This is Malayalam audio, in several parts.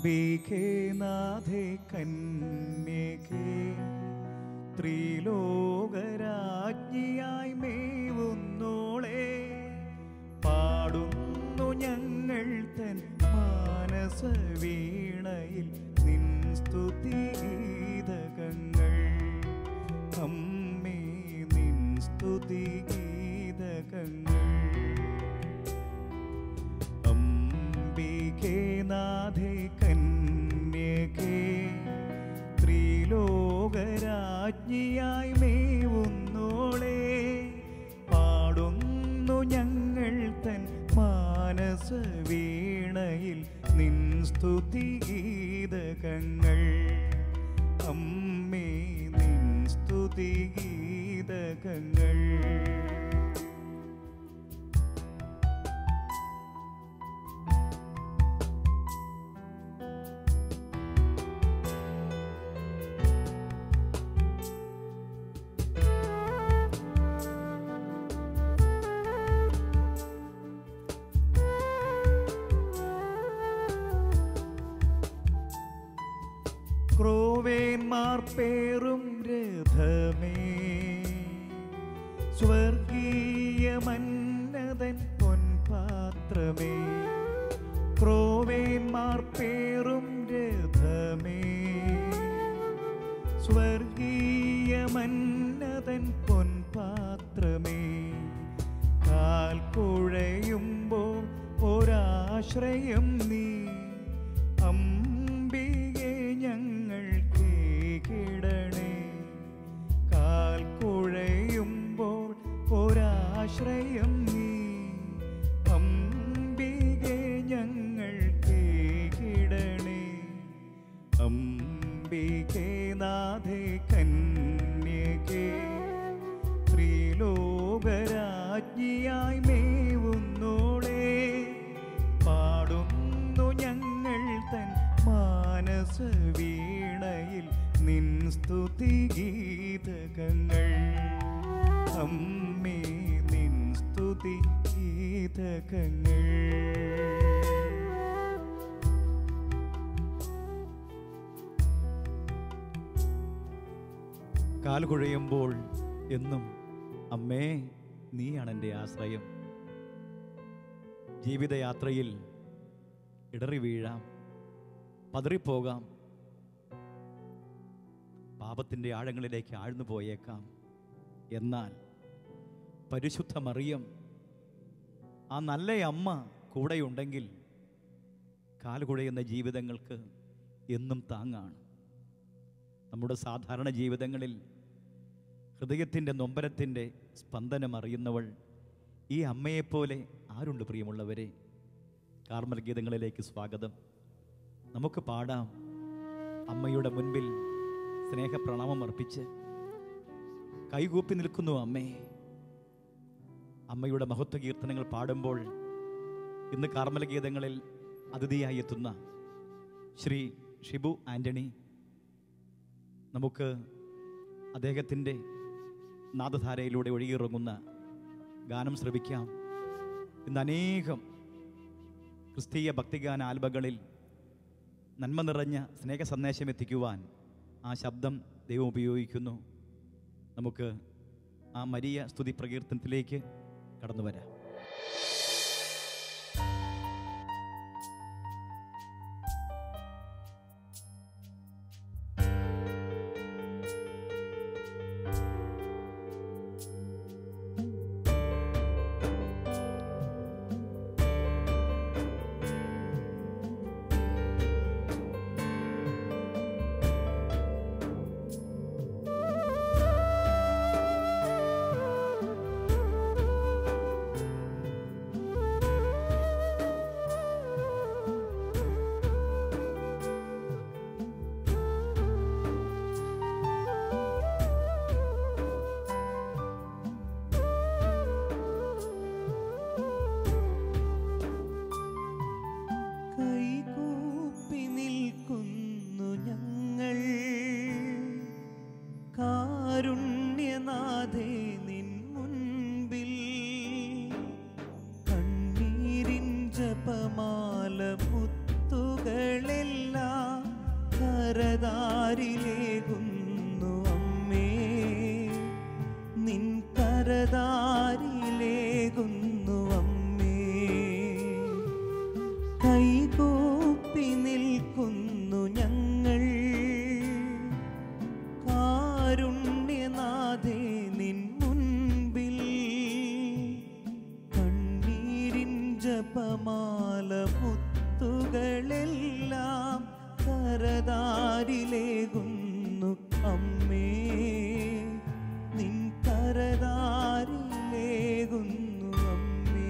അംബികേ നാഥേ കന്യകേ ത്രിലോകരാജ്ഞിയായി മേവുന്നോളെ പാടുന്നു ഞങ്ങൾ തൻ മാനസ വീണയിൽ നിൻ സ്തുതിഗീതകങ്ങൾ അമ്മേ നിൻ സ്തുതിഗീതകങ്ങൾ അംബികേ നാഥേ കന്യകേ ത്രിലോകരാജ്ഞിയായി മേവുന്നോളെ പാടുന്നു ഞങ്ങൾ തൻ മാനസ വീണയിൽ നിൻ സ്തുതിഗീതകങ്ങൾ അമ്മേ നിൻ സ്തുതിഗീതകങ്ങൾ ക്രോവേന്മാർ പേറും രഥമേ സ്വർഗീയ മന്നതൻ പൊൻപാത്രമേ ക്രോവേന്മാർ പേറും രഥമേ സ്വർഗീയ മന്നതൻ പൊൻപാത്രമേ കാൽ കുഴയുമ്പോൾ ഒരാശ്രയം നീ അമ്പികെ ഞങ്ങൾ കേകിടണേ കാൽ കുഴയുമ്പോൾ ഒരാശ്രയം നീ അമ്പികെ ഞങ്ങൾ കേകിടണേ അംബികേ നാഥേ കന്യകേ ത്രിലോകരാജ്ഞിയായി മേവുന്നോളെ പാടുന്നു ഞങ്ങൾ തൻ മാനസ വീണയിൽ നിൻ സ്തുതിഗീതകങ്ങൾ അമ്മേ നിൻ സ്തുതി ഗീതകങ്ങൾ കാൽ കുഴയുമ്പോൾ എന്നും അമ്മേ നീയാണ് എൻ്റെ ആശ്രയം ജീവിതയാത്രയിൽ ഇടറി വീഴാം പതറിപ്പോകാം പാപത്തിൻ്റെ ആഴങ്ങളിലേക്ക് ആഴ്ന്നു പോയേക്കാം എന്നാൽ പരിശുദ്ധ മറിയം ആ നല്ല അമ്മ കൂടെയുണ്ടെങ്കിൽ കാലുകുഴയുന്ന ജീവിതങ്ങൾക്ക് എന്നും താങ്ങാണ് നമ്മുടെ സാധാരണ ജീവിതങ്ങളിൽ ഹൃദയത്തിൻ്റെ നൊമ്പരത്തിൻ്റെ സ്പന്ദനം അറിയുന്നവൾ ഈ അമ്മയെപ്പോലെ ആരുണ്ട് പ്രിയമുള്ളവരെ കാർമൽ ഗീതങ്ങളിലേക്ക് സ്വാഗതം നമുക്ക് പാടാം അമ്മയുടെ മുൻപിൽ സ്നേഹപ്രണാമം അർപ്പിച്ച് കൈകൂപ്പി നിൽക്കുന്നു അമ്മേ അമ്മയുടെ മഹത്വ കീർത്തനങ്ങൾ പാടുമ്പോൾ ഇന്ന് കാർമൽ ഗീതങ്ങളിൽ അതിഥിയായി എത്തുന്ന ശ്രീ ഷിബു ആൻ്റണി നമുക്ക് അദ്ദേഹത്തിൻ്റെ നാദധാരയിലൂടെ ഒഴുകിയിറങ്ങുന്ന ഗാനം ശ്രവിക്കാം ഇന്ന് അനേകം ക്രിസ്തീയ ഭക്തിഗാന ആൽബങ്ങളിൽ നന്മ നിറഞ്ഞ സ്നേഹ സന്ദേശം എത്തിക്കുവാൻ ആ ശബ്ദം ദൈവം ഉപയോഗിക്കുന്നു നമുക്ക് ആ മരിയ സ്തുതി പ്രകീർത്തനത്തിലേക്ക് കടന്നു വരാം ും കരതാരിലേകുന്നു അമ്മേ കൈകൂപ്പി നിൽക്കുന്നു ഞങ്ങൾ കാരുണ്യനാഥേ നിൻ മുൻപിൽ കണ്ണീരിൻ ജപമാല മുത്തുകളെല്ലാം കരതാരിലേകുന്നു അമ്മേ നിൻ കരതാരിലേകുന്നു അമ്മേ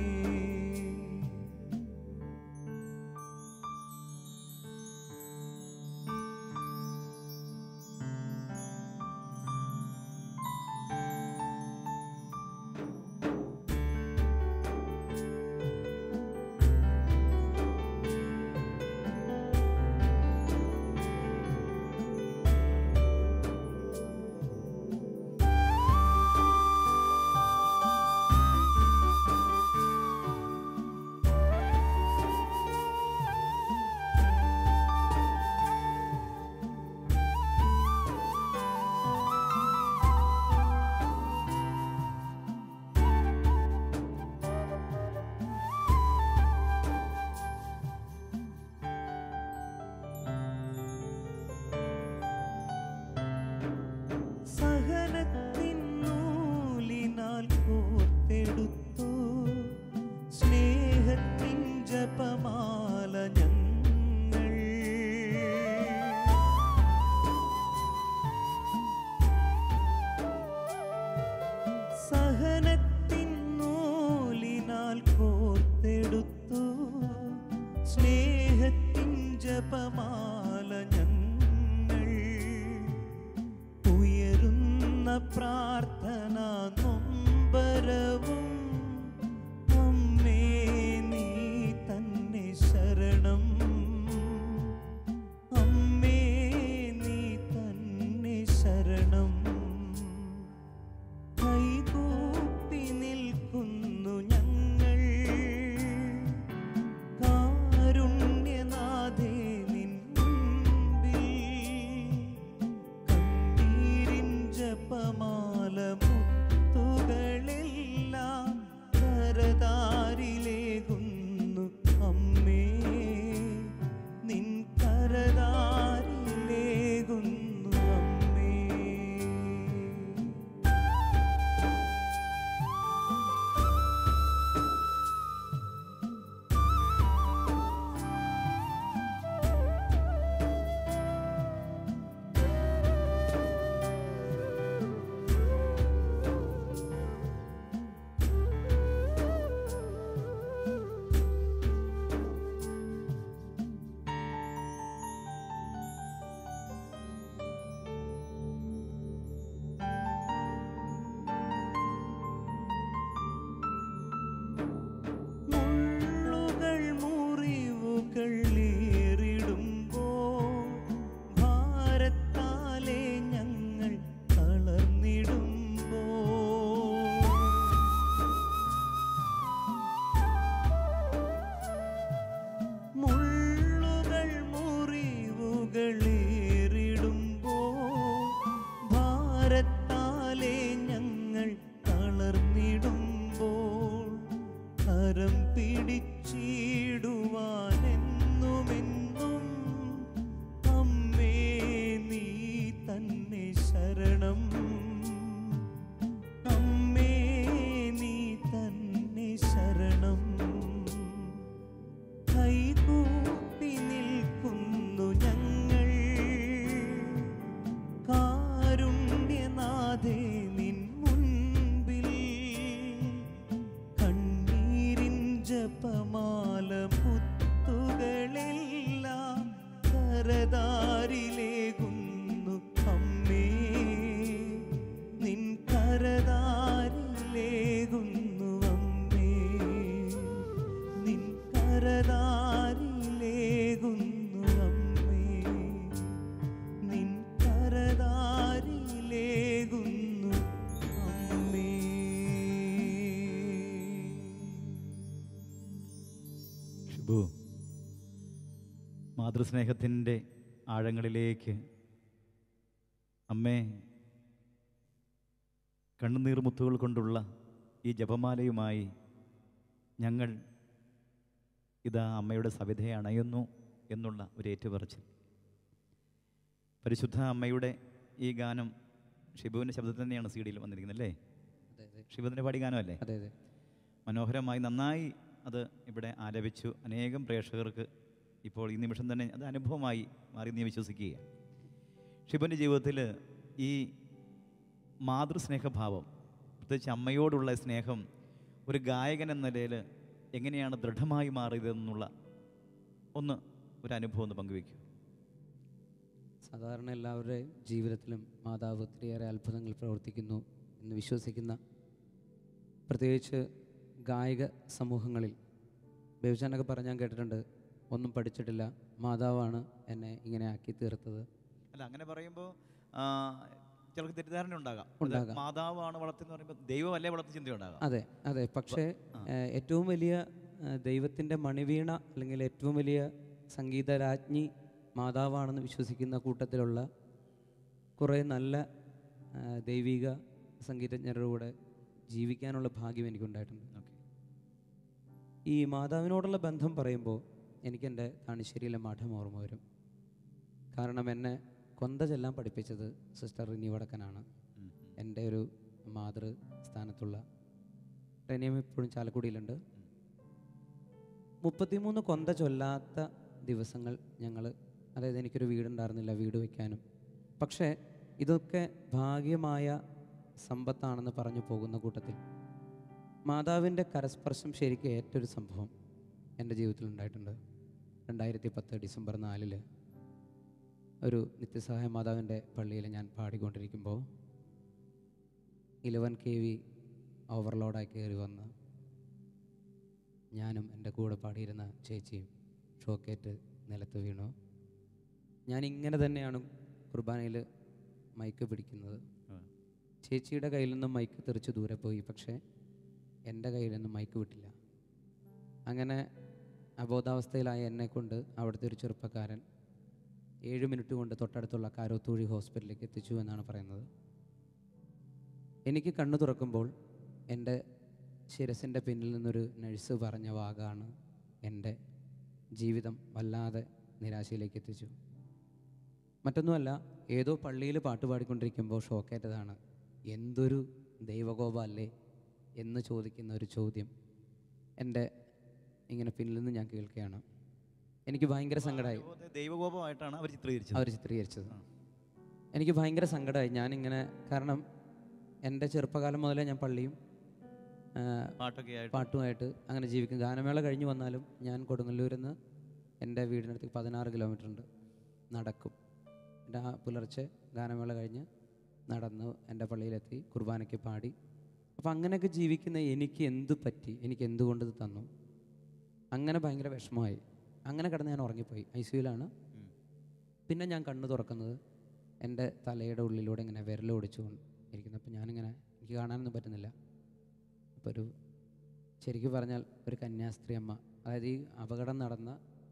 സഹനത്തിൻ നൂലിനാൽ കോർത്തെടുത്തു സ്നേഹത്തിൻ ജപമാല ഞങ്ങൾ സഹനത്തിൻ നൂലിനാൽ കോർത്തെടുത്തു സ്നേഹത്തിൻ ജപമാല ഞങ്ങൾ ഉയരുന്ന പ്രാർത്ഥന നൊമ്പരവും അമ്മേ നീ തന്നെ ശരണം അമ്മേ നീ തന്നെ ശരണം കൈകൂപ്പി നിൽക്കുന്നു ഞങ്ങൾ കാരുണ്യനാഥേ നിൻ മുൻപിൽ കണ്ണീരിൻ ജപമാല മുത്തുകളെല്ലാം കരതാരിലേകുന്നു അമ്മേ നിൻ കരതാരിലേകുന്നു അമ്മേ മുള്ളുകൾ മുറിവുകൾ ഏറിടുമ്പോൾ ഭാരത്താലെ ഞങ്ങൾ തളർന്നിടുമ്പോൾ മുള്ളുകൾ മുറിവുകൾ ഏറിടുമ്പോൾ ഭാരത്താലെ ഞങ്ങൾ തളർന്നിടുമ്പോൾ കരം പിടിച്ചിടുവാനെന്നുമെന്നും അമ്മേ നീ തന്നെ ശരണം അമ്മേ നീ തന്നെ ശരണം കൈകൂപ്പി നിൽക്കുന്നു ഞങ്ങൾ കാരുണ്യനാഥേ നിൻ മുൻപിൽ കണ്ണീരിൻ ജപമാല മുത്തുകളെല്ലാം കരതാരിലേകുന്നു അമ്മേ നിൻ കരതാരിലേകുന്നു അമ്മേ നിൻ കരതാരിലേകുന്നു അമ്മേ നിൻ കരതാരിലേകുന്നു അമ്മേ ഷിബു മാതൃസ്നേഹത്തിൻ്റെ ആഴങ്ങളിലേക്ക് അമ്മേ കണ്ണുനീർ മുത്തുകൾ കൊണ്ടുള്ള ഈ ജപമാലയുമായി ഞങ്ങൾ ഇതാ അമ്മയുടെ സവിധയെ അണയുന്നു എന്നുള്ള ഒരു ഏറ്റുപറച്ചിൽ പരിശുദ്ധ അമ്മയുടെ ഈ ഗാനം ഷിബുവിൻ്റെ ശബ്ദത്തിൽ തന്നെയാണ് സി ഡിയിൽ വന്നിരിക്കുന്നത് അല്ലേ അതെ അതെ ഷിബുവിൻ്റെ പാടി ഗാനമല്ലേ അതെ അതെ മനോഹരമായി നന്നായി അത് ഇവിടെ ആലപിച്ചു അനേകം പ്രേക്ഷകർക്ക് ഇപ്പോൾ ഈ നിമിഷം തന്നെ അത് അനുഭവമായി മാറി നീ വിശ്വസിക്കുകയാണ് ഷിബുവിൻ്റെ ജീവിതത്തിൽ ഈ മാതൃസ്നേഹഭാവം പ്രത്യേകിച്ച് അമ്മയോടുള്ള സ്നേഹം ഒരു ഗായകൻ എന്ന നിലയിൽ എങ്ങനെയാണ് ദൃഢമായി മാറിയതെന്നുള്ള ഒന്ന് ഒരു അനുഭവം ഒന്ന് പങ്കുവയ്ക്കൂ സാധാരണ എല്ലാവരുടെയും ജീവിതത്തിലും മാതാവ് ഒത്തിരിയേറെ അത്ഭുതങ്ങൾ പ്രവർത്തിക്കുന്നു എന്ന് വിശ്വസിക്കുന്ന പ്രത്യേകിച്ച് ഗായക സമൂഹങ്ങളിൽ ബേബിച്ചാനൊക്കെ പറഞ്ഞ് ഞാൻ കേട്ടിട്ടുണ്ട് ഒന്നും പഠിച്ചിട്ടില്ല മാതാവാണ് എന്നെ ഇങ്ങനെ ആക്കി തീർത്തത് അല്ല അങ്ങനെ പറയുമ്പോൾ ചിലർക്ക് തെറ്റിദ്ധാരണ ഉണ്ടാകാം അത് ഉണ്ടാകാം. മാതാവാണ് വളർത്തുന്നത് പറയുമ്പോൾ ദൈവമല്ലേ വളർത്തി ചിന്തയുണ്ടാകാം അതെ അതെ പക്ഷേ ഏഹ്, ഏറ്റവും വലിയ ഏഹ്, ദൈവത്തിൻ്റെ മണിവീണ അല്ലെങ്കിൽ ഏറ്റവും വലിയ സംഗീതരാജ്ഞി മാതാവാണെന്ന് വിശ്വസിക്കുന്ന കൂട്ടത്തിലുള്ള കുറേ നല്ല ഏഹ്, ദൈവിക സംഗീതജ്ഞരുടെ കൂടെ ജീവിക്കാനുള്ള ഭാഗ്യം എനിക്കുണ്ടായിട്ടുണ്ട് ഓക്കെ ഈ മാതാവിനോടുള്ള ബന്ധം പറയുമ്പോൾ എനിക്കെൻ്റെ താണിശ്ശേരിയിലെ മഠം ഓർമ്മ വരും കാരണം എന്നെ കൊന്ത ചെല്ലാൻ പഠിപ്പിച്ചത് സിസ്റ്റർ റിനി വടക്കനാണ് എൻ്റെ ഒരു മാതൃ സ്ഥാനത്തുള്ള റെനിയം ഇപ്പോഴും ചാലക്കുടിയിലുണ്ട് മുപ്പത്തിമൂന്ന് കൊന്ത ചൊല്ലാത്ത ദിവസങ്ങൾ ഞങ്ങൾ അതായത് എനിക്കൊരു വീടുണ്ടായിരുന്നില്ല വീട് വയ്ക്കാനും പക്ഷേ ഇതൊക്കെ ഭാഗ്യമായ സമ്പത്താണെന്ന് പറഞ്ഞു പോകുന്ന കൂട്ടത്തിൽ മാതാവിൻ്റെ കരസ്പർശം ശരിക്കും ഏറ്റൊരു സംഭവം എൻ്റെ ജീവിതത്തിൽ ഉണ്ടായിട്ടുണ്ട് രണ്ടായിരത്തി പത്ത് ഡിസംബർ നാലില് ഒരു നിത്യസഹായ മാതാവിൻ്റെ പള്ളിയിൽ ഞാൻ പാടിക്കൊണ്ടിരിക്കുമ്പോൾ ഇലവൻ കെ വി ഓവർലോഡായി കയറി വന്ന് ഞാനും എൻ്റെ കൂടെ പാടിയിരുന്ന ചേച്ചിയും ഷോക്കേറ്റ് നിലത്ത് വീണു ഞാൻ ഇങ്ങനെ തന്നെയാണ് കുർബാനയിൽ മൈക്ക് പിടിക്കുന്നത് ചേച്ചിയുടെ കയ്യിൽ നിന്നും മൈക്ക് തെറിച്ച് ദൂരെ പോയി പക്ഷേ എൻ്റെ കയ്യിൽ നിന്നും മൈക്ക് വിട്ടില്ല അങ്ങനെ അബോധാവസ്ഥയിലായ എന്നെ കൊണ്ട് അവിടുത്തെ ഒരു ചെറുപ്പക്കാരൻ ഏഴ് മിനിറ്റ് കൊണ്ട് തൊട്ടടുത്തുള്ള കാരോത്തൂഴി ഹോസ്പിറ്റലിലേക്ക് എത്തിച്ചു എന്നാണ് പറയുന്നത് എനിക്ക് കണ്ണു തുറക്കുമ്പോൾ എൻ്റെ ശിരസിൻ്റെ പിന്നിൽ നിന്നൊരു നഴ്സ് പറഞ്ഞ വാക്കാണ് എൻ്റെ ജീവിതം വല്ലാതെ നിരാശയിലേക്ക് എത്തിച്ചു മറ്റൊന്നുമല്ല ഏതോ പള്ളിയിൽ പാട്ട് പാടിക്കൊണ്ടിരിക്കുമ്പോൾ ഷോക്കേറ്റതാണ് എന്തൊരു ദൈവകോപ അല്ലേ എന്ന് ചോദിക്കുന്ന ഒരു ചോദ്യം എൻ്റെ ഇങ്ങനെ പിന്നിൽ നിന്ന് ഞാൻ കേൾക്കുകയാണ് എനിക്ക് ഭയങ്കര സങ്കടമായി അനുഭവത്തെ ദൈവകോപമായിട്ടാണ് അവർ ചിത്രീകരിച്ചത് അവർ ചിത്രീകരിച്ചത് എനിക്ക് ഭയങ്കര സങ്കടമായി ഞാനിങ്ങനെ കാരണം എൻ്റെ ചെറുപ്പകാലം മുതലേ ഞാൻ പള്ളിയും ആ, പാട്ടൊക്കെ ആയിട്ട് പാട്ടുമായിട്ട് അങ്ങനെ ജീവിക്കും ഗാനമേള കഴിഞ്ഞ് വന്നാലും ഞാൻ കൊടുങ്ങല്ലൂരിൽ നിന്ന് എൻ്റെ വീടിനടുത്ത് പതിനാറ് കിലോമീറ്റർ ഉണ്ട് നടക്കും എൻ്റെ ആ പുലർച്ചെ ഗാനമേള കഴിഞ്ഞ് നടന്ന് എൻ്റെ പള്ളിയിലെത്തി കുർബാനയ്ക്ക് പാടി അപ്പോൾ അങ്ങനെയൊക്കെ ജീവിക്കുന്ന എനിക്ക് എന്ത് പറ്റി എനിക്ക് എന്തുകൊണ്ട് ഇത് തന്നു അങ്ങനെ ഭയങ്കര വിഷമമായി അങ്ങനെ കിടന്ന് ഞാൻ ഉറങ്ങിപ്പോയി ഐ സിയുലാണ് ഉം. പിന്നെ ഞാൻ കണ്ണു തുറക്കുന്നത് എൻ്റെ തലയുടെ ഉള്ളിലൂടെ ഇങ്ങനെ വിരലോടിച്ചു ഇരിക്കുന്നു അപ്പോൾ ഞാനിങ്ങനെ എനിക്ക് കാണാനൊന്നും പറ്റുന്നില്ല അപ്പോൾ ഒരു ശരിക്കും പറഞ്ഞാൽ ഒരു കന്യാസ്ത്രീ അമ്മ അതായത് ഈ അപകടം നടന്ന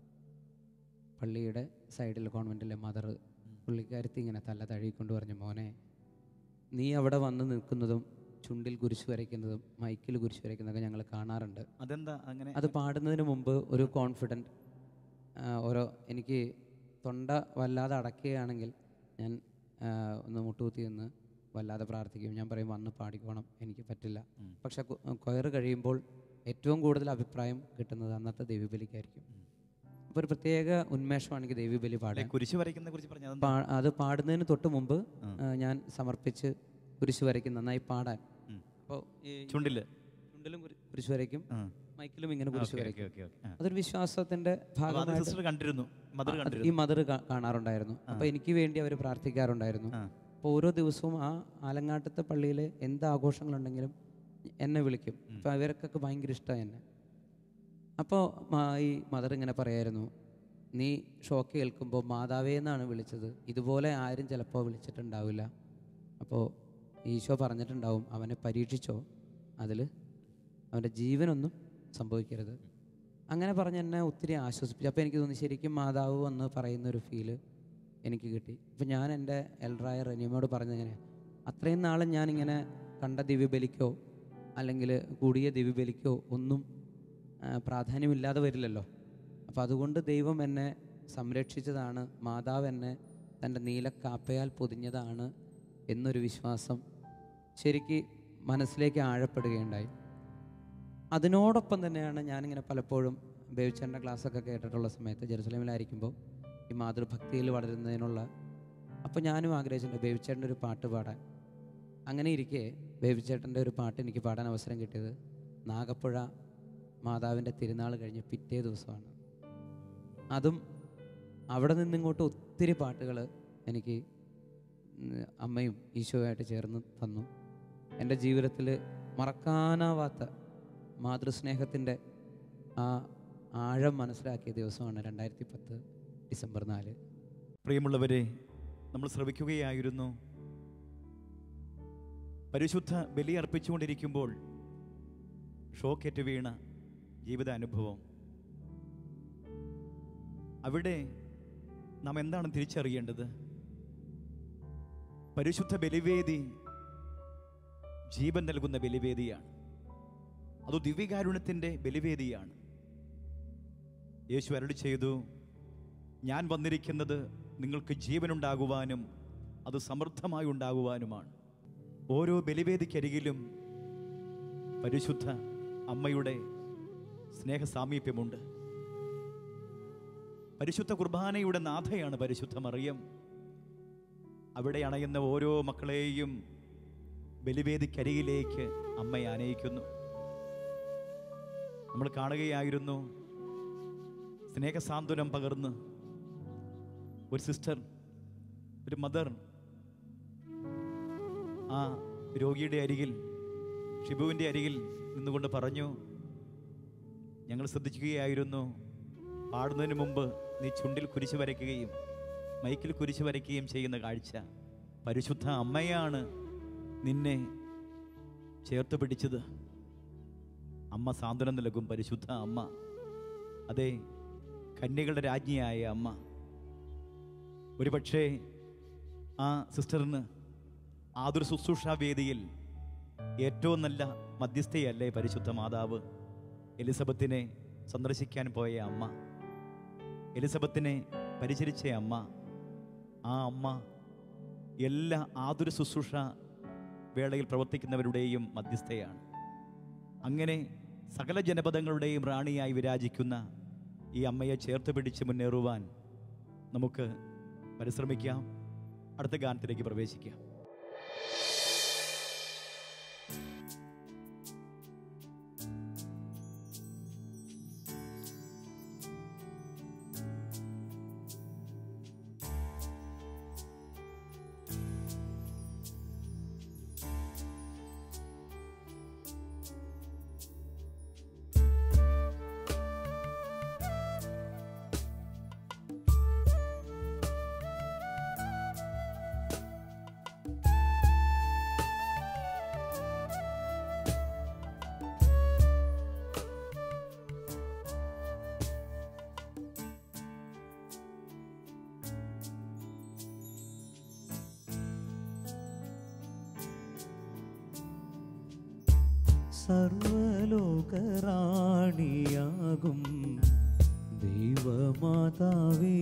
പള്ളിയുടെ സൈഡിൽ കോൺവെൻറ്റിലെ മദർ പുള്ളിക്കാരത്തി ഇങ്ങനെ തല തഴുകിക്കൊണ്ട് പറഞ്ഞു മോനെ നീ അവിടെ വന്ന് നിൽക്കുന്നതും ചുണ്ടിൽ കുരിശ് വരയ്ക്കുന്നതും മൈക്കിൽ കുരിശ് വരയ്ക്കുന്നതൊക്കെ ഞങ്ങൾ കാണാറുണ്ട് അതെന്താ അങ്ങനെ അത് പാടുന്നതിന് മുമ്പ് ഒരു കോൺഫിഡൻറ്റ് ഓരോ എനിക്ക് തൊണ്ട വല്ലാതെ അടയ്ക്കുകയാണെങ്കിൽ ഞാൻ ആ, ഒന്ന് മുട്ടുകുത്തി നിന്ന് വല്ലാതെ പ്രാർത്ഥിക്കും ഞാൻ പറയും വന്ന് പാടിക്കോണം എനിക്ക് പറ്റില്ല ഉം. പക്ഷെ കൊയർ കഴിയുമ്പോൾ ഏറ്റവും കൂടുതൽ അഭിപ്രായം കിട്ടുന്നത് അന്നത്തെ ദൈവബലിക്കായിരിക്കും അപ്പോൾ ഒരു പ്രത്യേക ഉന്മേഷമാണ് എനിക്ക് ദൈവബലി ഈ പാടാൻ കുരിശ് വരയ്ക്കുന്നതിനെ കുറിച്ച് പറഞ്ഞാൽ അതെന്താ? പാ- അത് പാടുന്നതിന് തൊട്ട് മുമ്പ് ഉം. ആ, ഞാൻ സമർപ്പിച്ച് കുരിശ് വരയ്ക്കും നന്നായി പാടാൻ ഉം. അപ്പോൾ ഈ ചുണ്ടില് ചുണ്ടിലും കുരി- കുരിശ് വരയ്ക്കും ആ. മൈക്കിലും ഇങ്ങനെ കുരിശ് ഓക്കേ, വരയ്ക്കും ഓക്കേ, ഓക്കേ, ഓക്കേ. ആ. അതൊരു വിശ്വാസത്തിന്റെ അപ്പൊ അത് ഭാഗമായിട്ട് സിസ്റ്റർ കണ്ടിരുന്നു മദർ ആ, അത് കണ്ടിരുന്നു ഈ മദർ കാണാറുണ്ടായിരുന്നു അപ്പൊ എനിക്ക് വേണ്ടി അവർ പ്രാർത്ഥിക്കാറുണ്ടായിരുന്നു ആ. അപ്പോൾ ഓരോ ദിവസവും ആ ആലങ്ങാട്ടത്തെ പള്ളിയിൽ എന്ത് ആഘോഷങ്ങളുണ്ടെങ്കിലും എന്നെ വിളിക്കും അപ്പോൾ അവർക്കൊക്കെ ഭയങ്കര ഇഷ്ടമായി എന്നെ അപ്പോൾ ഈ മദർ ഇങ്ങനെ പറയായിരുന്നു നീ ഷോക്ക് കേൾക്കുമ്പോൾ മാതാവേ എന്നാണ് വിളിച്ചത് ഇതുപോലെ ആരും ചിലപ്പോൾ വിളിച്ചിട്ടുണ്ടാവില്ല അപ്പോൾ ഈശോ പറഞ്ഞിട്ടുണ്ടാവും അവനെ പരീക്ഷിച്ചോ അതിൽ അവൻ്റെ ജീവനൊന്നും സംഭവിക്കരുത് അങ്ങനെ പറഞ്ഞ് എന്നെ ഒത്തിരി ആശ്വസിപ്പിച്ചു അപ്പോൾ എനിക്ക് തോന്നി ശരിക്കും മാതാവ് വന്ന് പറയുന്ന ഒരു ഫീല് എനിക്ക് കിട്ടി അപ്പോൾ ഞാൻ എൻ്റെ എൽറായ റനിയമോട് പറഞ്ഞങ്ങനെ അത്രയും നാളും ഞാനിങ്ങനെ കണ്ട ദിവ്യബലിക്കോ അല്ലെങ്കിൽ കൂടിയ ദിവ്യബലിക്കോ ഒന്നും ആ, പ്രാധാന്യമില്ലാതെ വരില്ലല്ലോ അപ്പോൾ അതുകൊണ്ട് ദൈവം എന്നെ സംരക്ഷിച്ചതാണ് മാതാവ് എന്നെ തൻ്റെ നീലക്കാപ്പയാൽ പൊതിഞ്ഞതാണ് എന്നൊരു വിശ്വാസം ശരിക്ക് മനസ്സിലേക്ക് ആഴപ്പെടുകയുണ്ടായി അതിനോടൊപ്പം തന്നെയാണ് ഞാനിങ്ങനെ പലപ്പോഴും ബേബിച്ചേട്ടൻ്റെ ക്ലാസ്സൊക്കെ കേട്ടിട്ടുള്ള സമയത്ത് ജെറുസലേമിലായിരിക്കുമ്പോൾ ഈ മാതൃഭക്തിയിൽ വളരുന്നതിനുള്ള അപ്പോൾ ഞാനും ആഗ്രഹിച്ചിട്ടുണ്ട് ബേബിച്ചേട്ടൻ്റെ ഒരു പാട്ട് പാടാൻ അങ്ങനെ ഇരിക്കെ ബേബിച്ചേട്ടൻ്റെ ഒരു പാട്ട് എനിക്ക് പാടാൻ അവസരം കിട്ടിയത് നാഗപ്പുഴ മാതാവിൻ്റെ തിരുനാൾ കഴിഞ്ഞ് പിറ്റേ ദിവസമാണ് അതും അവിടെ നിന്നിങ്ങോട്ട് ഒത്തിരി പാട്ടുകൾ എനിക്ക് ഉം, അമ്മയും ഈശോയായിട്ട് ചേർന്ന് തന്നു എൻ്റെ ജീവിതത്തിൽ മറക്കാനാവാത്ത മാതൃസ്നേഹത്തിൻ്റെ ആ ആഴം മനസ്സിലാക്കിയ ദിവസമാണ് രണ്ടായിരത്തി പത്ത് ഡിസംബർ നാല് പ്രിയമുള്ളവരെ നമ്മൾ ശ്രവിക്കുകയായിരുന്നു പരിശുദ്ധ ബലി അർപ്പിച്ചുകൊണ്ടിരിക്കുമ്പോൾ ഷോക്കേറ്റ് വീണ ജീവിതാനുഭവം അവിടെ നാം എന്താണ് തിരിച്ചറിയേണ്ടത് പരിശുദ്ധ ബലിവേദി ജീവൻ നൽകുന്ന ബലിവേദിയാണ് അത് ദിവ്യകാരുണ്യത്തിൻ്റെ ബലിവേദിയാണ് യേശു അരളി ചെയ്തു ഞാൻ വന്നിരിക്കുന്നത് നിങ്ങൾക്ക് ജീവനുണ്ടാകുവാനും അത് സമൃദ്ധമായി ഉണ്ടാകുവാനുമാണ് ഓരോ ബലിവേദിക്കരികിലും പരിശുദ്ധ അമ്മയുടെ സ്നേഹ സാമീപ്യമുണ്ട് പരിശുദ്ധ കുർബാനയുടെ നാഥയാണ് പരിശുദ്ധ മറിയം അവിടെ അണയുന്ന ഓരോ മക്കളെയും ബലിവേദിക്കരികിലേക്ക് അമ്മ ആനയിക്കുന്നു നമ്മൾ കാണുകയായിരുന്നു സ്നേഹസാന്ത്വനം പകർന്ന് ഒരു സിസ്റ്റർ ഒരു മദർ ആ രോഗിയുടെ അരികിൽ ഷിബുവിൻ്റെ അരികിൽ നിന്നുകൊണ്ട് പറഞ്ഞു ഞങ്ങൾ ശ്രദ്ധിക്കുകയായിരുന്നു പാടുന്നതിന് മുമ്പ് നീ ചുണ്ടിൽ കുരിശ് വരയ്ക്കുകയും മൈക്കിൽ കുരിശ് വരയ്ക്കുകയും ചെയ്യുന്ന കാഴ്ച പരിശുദ്ധ അമ്മയാണ് നിന്നെ ചേർത്ത് പിടിച്ചത് അമ്മ സാന്ത്വനം നൽകും പരിശുദ്ധ അമ്മ അതെ കന്യകളുടെ രാജ്ഞിയായ അമ്മ ഒരുപക്ഷേ ആ സിസ്റ്ററിന് ആതൊരു ശുശ്രൂഷാ വേദിയിൽ ഏറ്റവും നല്ല മധ്യസ്ഥയല്ലേ പരിശുദ്ധ മാതാവ് എലിസബത്തിനെ സന്ദർശിക്കാൻ പോയ അമ്മ എലിസബത്തിനെ പരിചരിച്ച അമ്മ ആ അമ്മ എല്ലാ ആതുര ശുശ്രൂഷ വേളയിൽ പ്രവർത്തിക്കുന്നവരുടെയും മധ്യസ്ഥയാണ് അങ്ങനെ സകല ജനപദങ്ങളുടെയും റാണിയായി വിരാജിക്കുന്ന ഈ അമ്മയെ ചേർത്ത് പിടിച്ച് മുന്നേറുവാൻ നമുക്ക് പരിശ്രമിക്കാം അടുത്ത ഗാനത്തിലേക്ക് പ്രവേശിക്കാം സർവലോകറാണിയാകും ദൈവമാതാവേ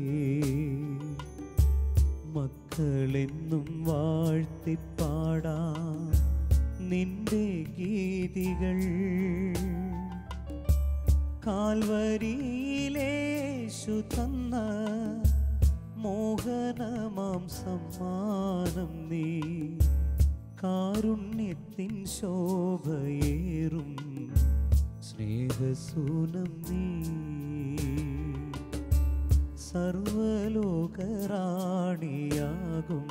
മക്കളെന്നും വാഴ്ത്തിപ്പാടാം നിന്റെ ഗീതികൾ കാൽവരിയിലേശു തന്ന മോഹനമാം സമ്മാനം നീ കാരുണ്യത്തിൻ ശോഭയേറും സ്നേഹസൂനം നീ സർവലോകറാണിയാകും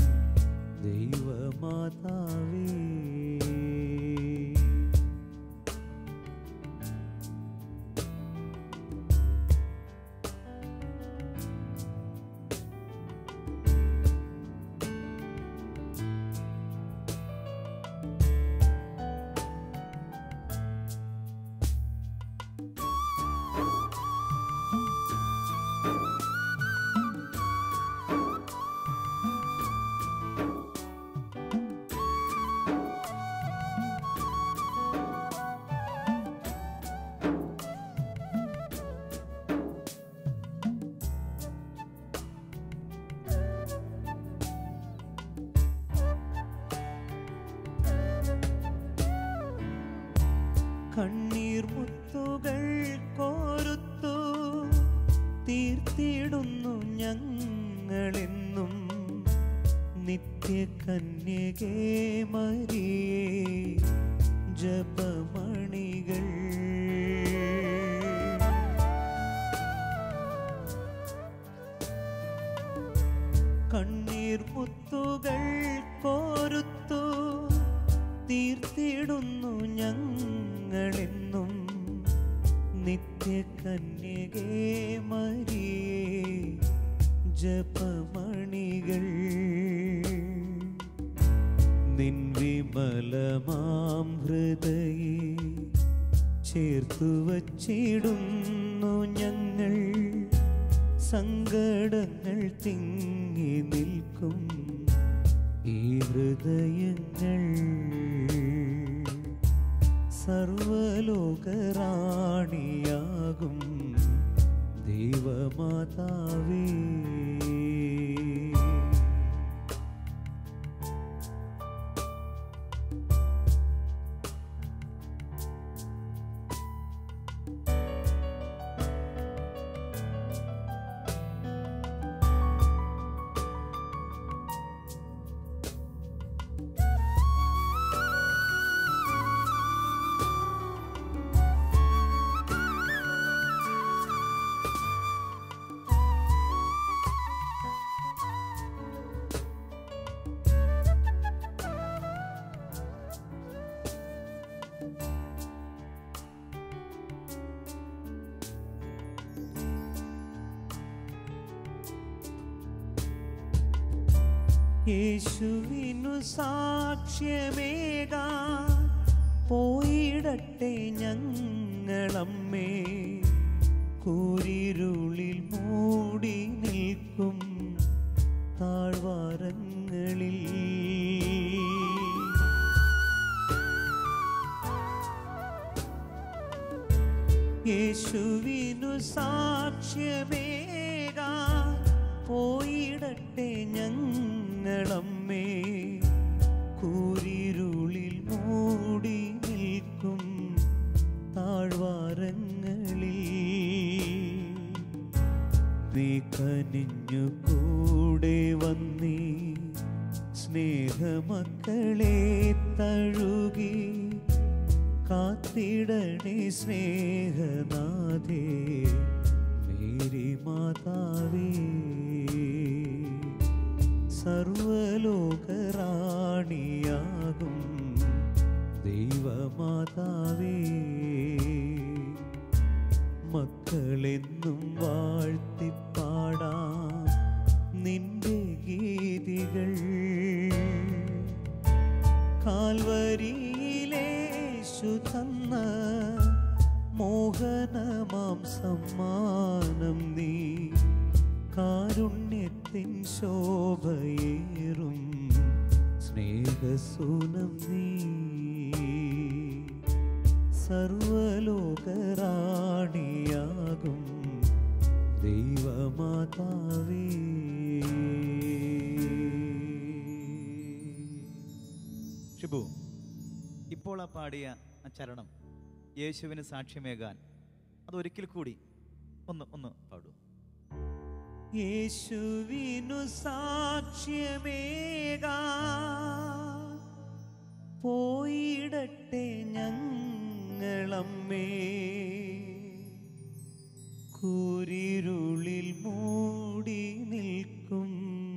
ദൈവമാതാവേ കണ്ണീർ മുത്തുകൾ കോരുത്തു തീർത്തിടുന്നു ഞങ്ങളെന്നും നിത്യകന്യകേ മരിയേ ജപമണികൾ കണ്ണീർ മുത്തുകൾ കോരുത്തു തീർത്തിടുന്നു ഞങ്ങളെന്നും നിത്യകന്യകേ മരിയേ ജപമണികൾ നിൻ വിമലമാം ഹൃദയേ ചേർത്തു വച്ചിടുന്നു ഞങ്ങൾ സങ്കടങ്ങൾ തിങ്ങി നിൽക്കും ഈ ഹൃദയങ്ങൾ സർവലോകറാണിയാകും ദൈവമാതാവേ യേശുവിനു സാക്ഷ്യമേകാ പോയിടട്ടെ ഞങ്ങളമ്മേ കൂരിരുളിൽ മൂടി നിൽക്കും താഴ്വാരങ്ങളിൽ യേശുവിനു സാക്ഷ്യമേകാ പോയിടട്ടെ ഞങ്ങളമ്മേ കൂരിരുളിൽ മൂടി നിൽക്കും താഴ്വാരങ്ങളിൽ നീ കനിഞ്ഞു കൂടെ വന്നീ സ്നേഹമക്കളെ തഴുകി കാത്തിടണേ സ്നേഹനാഥേ മേരി മാതാവേ സർവലോകറാണിയാകും ദൈവമാതാവേ മക്കളെന്നും വാഴ്ത്തിപ്പാടാം നിന്റെ ഗീതികൾ കാൽവരിയിലേശു തന്ന മോഹനമാം സമ്മാനം നീ കാരുണ്യത്തിൻ ശോഭയേറും സ്നേഹസൂനം നീ സർവലോകറാണിയാകും ദൈവമാതാവേ ഷിബു ഇപ്പോൾ ആ പാടിയ ആ ചരണം യേശുവിന് സാക്ഷ്യമേകാൻ അതൊരിക്കൽ കൂടി ഒന്ന് ഒന്ന് പാടൂ യേശുവിനു സാക്ഷ്യമേകാ പോയിടട്ടെ ഞങ്ങളമ്മേ കൂരിരുളിൽ മൂടി നിൽക്കും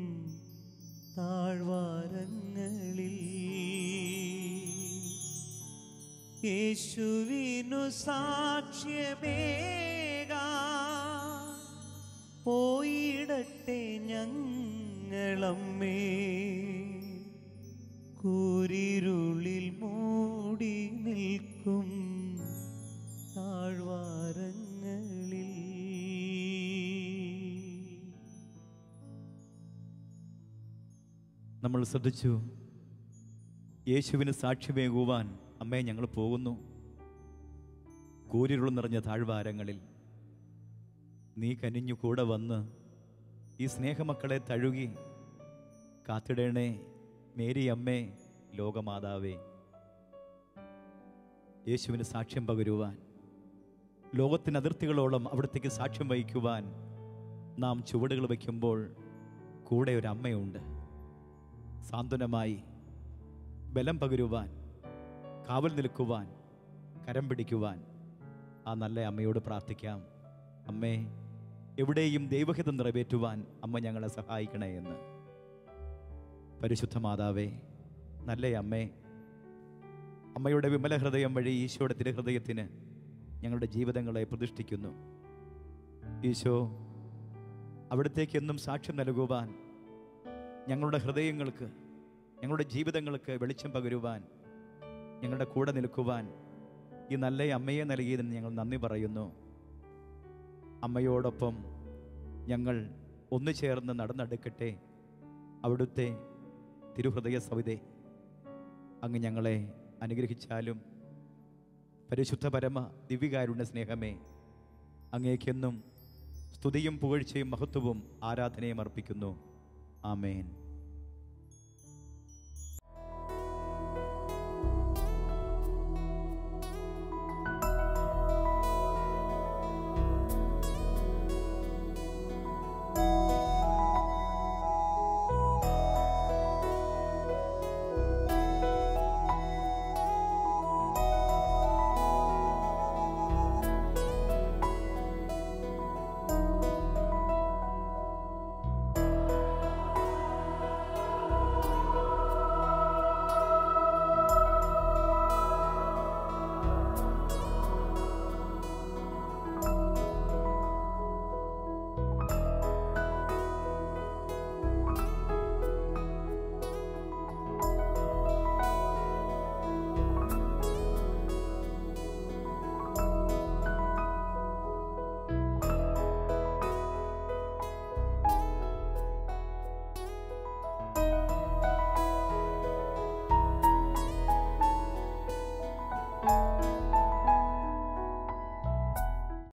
താഴ്വാരങ്ങളിൽ യേശുവിനു സാക്ഷ്യമേകാ പോയിടട്ടെ ഞങ്ങളമ്മേ കൂരിരുളിൽ മൂടി നിൽക്കും താഴ്വാരങ്ങളിൽ നമ്മൾ ശ്രദ്ധിച്ചു യേശുവിന് സാക്ഷ്യമേകുവാൻ അമ്മേ ഞങ്ങൾ പോകുന്നു കൂരിരുൾ നിറഞ്ഞ താഴ്വാരങ്ങളിൽ നീ കനിഞ്ഞു കൂടെ വന്ന് ഈ സ്നേഹമക്കളെ തഴുകി കാത്തിടേണേ മേരി അമ്മേ ലോകമാതാവേ യേശുവിന് സാക്ഷ്യം പകരുവാൻ ലോകത്തിന് അതിർത്തികളോളം അവിടത്തേക്ക് സാക്ഷ്യം വഹിക്കുവാൻ നാം ചുവടുകൾ വയ്ക്കുമ്പോൾ കൂടെ ഒരു അമ്മയുണ്ട് സാന്ത്വനമായി ബലം പകരുവാൻ കാവൽ നിൽക്കുവാൻ കരം പിടിക്കുവാൻ ആ നല്ല അമ്മയോട് പ്രാർത്ഥിക്കാം അമ്മേ എവിടെയും ദൈവഹിതം നിറവേറ്റുവാൻ അമ്മ ഞങ്ങളെ സഹായിക്കണേ എന്ന് പരിശുദ്ധ മാതാവേ നല്ല അമ്മേ അമ്മയുടെ വിമല ഹൃദയം വഴി ഈശോയുടെ തിരുഹൃദയത്തിന് ഞങ്ങളുടെ ജീവിതങ്ങളെ പ്രതിഷ്ഠിക്കുന്നു ഈശോ അവിടത്തേക്ക് എന്നും സാക്ഷ്യം നൽകുവാൻ ഞങ്ങളുടെ ഹൃദയങ്ങൾക്ക് ഞങ്ങളുടെ ജീവിതങ്ങൾക്ക് വെളിച്ചം പകരുവാൻ ഞങ്ങളുടെ കൂടെ നിൽക്കുവാൻ ഈ നല്ല അമ്മയെ നൽകിയതിന് ഞങ്ങൾ നന്ദി പറയുന്നു അമ്മയോടൊപ്പം ഞങ്ങൾ ഒന്നു ചേർന്ന് നടന്നെടുക്കട്ടെ അവിടുത്തെ തിരുഹൃദയ സവിതേ അങ്ങ് ഞങ്ങളെ അനുഗ്രഹിച്ചാലും പരിശുദ്ധ പരമ ദിവ്യകാരുണ്യ സ്നേഹമേ അങ്ങേക്കെന്നും സ്തുതിയും പുകഴ്ചയും മഹത്വവും ആരാധനയും അർപ്പിക്കുന്നു ആമേൻ